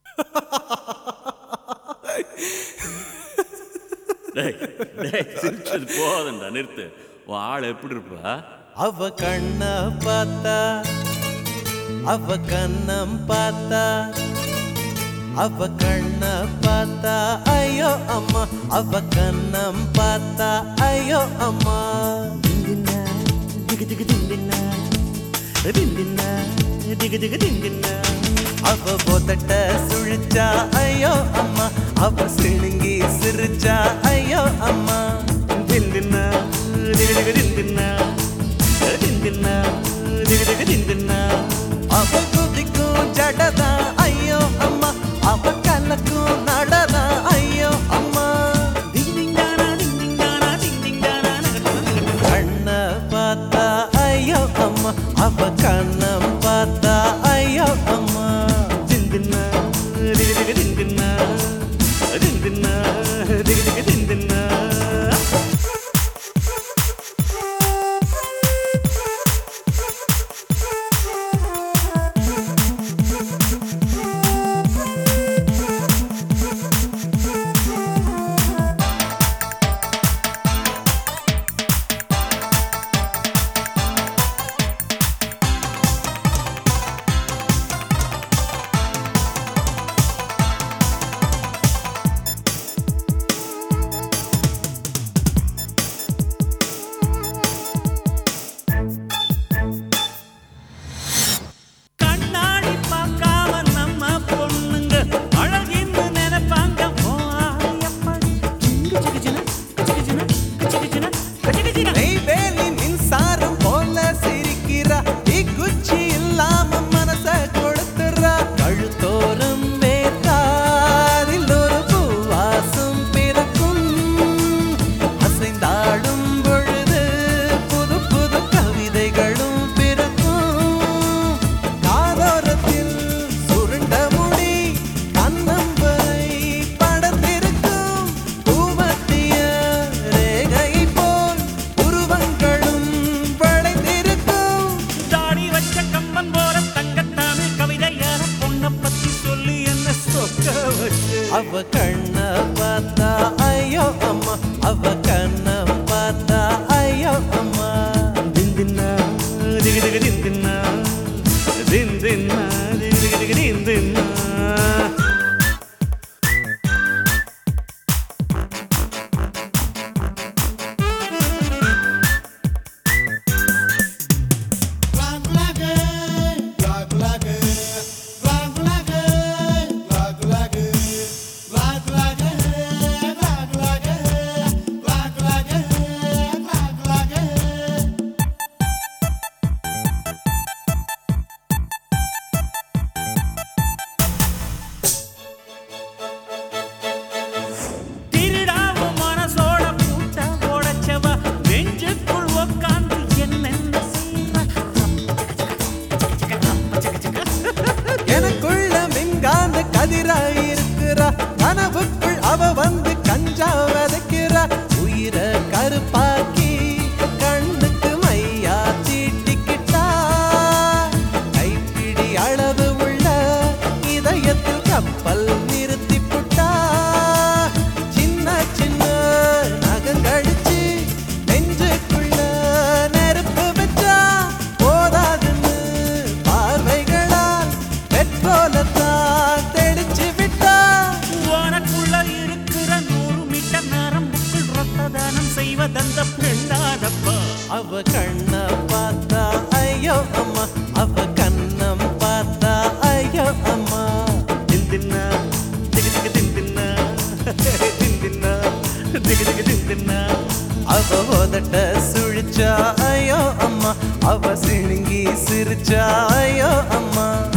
டேய் டேய் சிரிச்சது போதண்டா நிறுத்து உன் ஆள் எப்படி இருப்பா அவ கண்ண பார்த்தா அவ கண்ணம் பார்த்தா அவ கண்ண பார்த்தா ஐயோ அம்மா அவ கண்ணம் பார்த்தா ஐயோ அம்மா திந்தின்னா திகு திகு திந்தின்னா திந்தின்னா திகு திகு திந்தின்னா அவ போதட்ட சுழிச்சா ஐயோ அம்மா அவ சிணுங்கி சிரிச்சா ஐயோ அம்மா திந்தின்னா திகு திகு திந்தின்னா திந்தின்னா திகு திகு திந்தின்னா அவ குதிக்கும் ஜடதா ஐயோ அம்மா அவ கலக்கும் நடதா ஐயோ அம்மா திண்டிங்கானா திண்டிங்கானா திண்டிங்கானா கண்ண பார்த்தா ஐயோ அம்மா அவ கண்ணம் பார்த்தா ஐயோ அம்மா திந்தின்னா திகு திகு திந்தின்னா திந்தின்னா திகு திகு திந்தின்னா கண்ணாடி பார்க்காம நம்ம பொண்ணுங்க அழகின்னு நினைப்பாங்க ஓ ஆயப்படி கிச்சுகிச்சுன கிச்சுகிச்சுன கிச்சுகிச்சுன கிச்சுகிச்சுன நெய்வேலி மின்சாரம் போல சிரிக்கிறா குச்சி இல்லாம மனச கொடுத்துறா கழுத்தோறும் வேத்தாதில் ஒரு பூவாசம் பிறக்கும் அசைந்தாடும் பொழுது புது புது கவிதைகளும் பிறக்கும் காதோரத்தில் சுருண்ட முடி கண்ணம்பரை படர்ந்திருக்கும் பூமத்திய ரேகை போல் உருவங்களும் படைத்திருக்கும் தாடி வச்ச கம்பன் போல தங்கத்தாமிழ் கவிதையான பொண்ணை பத்தி சொல்லி என்ன சொக்க வச்சு அவ கண்ண பார்த்தா ஐயோ அம்மா அவ கண்ண பார்த்தா ஐயோ அம்மா திந்தின்னா திகு திகு திந்தின்னா திந்தின்னா திகு திகு திகு திந்தின்னா திருடாவும் மனசோட பூட்ட உடைச்சவ நெஞ்சுக்குள் உக்காந்து என்னென்ன செய்வ எனக்குள்ள மின்காந்த கதிராய் இருக்கிறா கனவுக்குள் அவ வந்து கஞ்சா விதைக்கிறா உயிரை கருப்பாக்கி கண்ணுக்கு மையா தீட்டிக்கிட்டா கைப்பிடி அளவு உள்ள இதயத்தில் கப்பல் நிறுத்தி புட்டா சின்ன சின்ன நகங்கடிச்சு நெஞ்சுக்குள்ள நெருப்பு வச்சா போதாதுன்னு பார்வைகளால் பெட்ரோலத்தான் தெளிச்சு விட்டா உனக்குள்ள இருக்கிற நூறு மீட்டர் நரம்புக்குள் ரத்த தானம் செய்வதந்த பெண்ணாதப்பா அவ கண்ண பார்த்தா ஐயோ அம்மா அவ கண்ணம் பார்த்தா ஐயோ அம்மா திந்தின்னா திகு திகு திந்தின்னா திந்தின்னா திகு திகு திந்தின்னா அவ உதட்ட சுழிச்சா ஐயோ அம்மா அவ சிணுங்கி சிரிச்சா ஐயோ அம்மா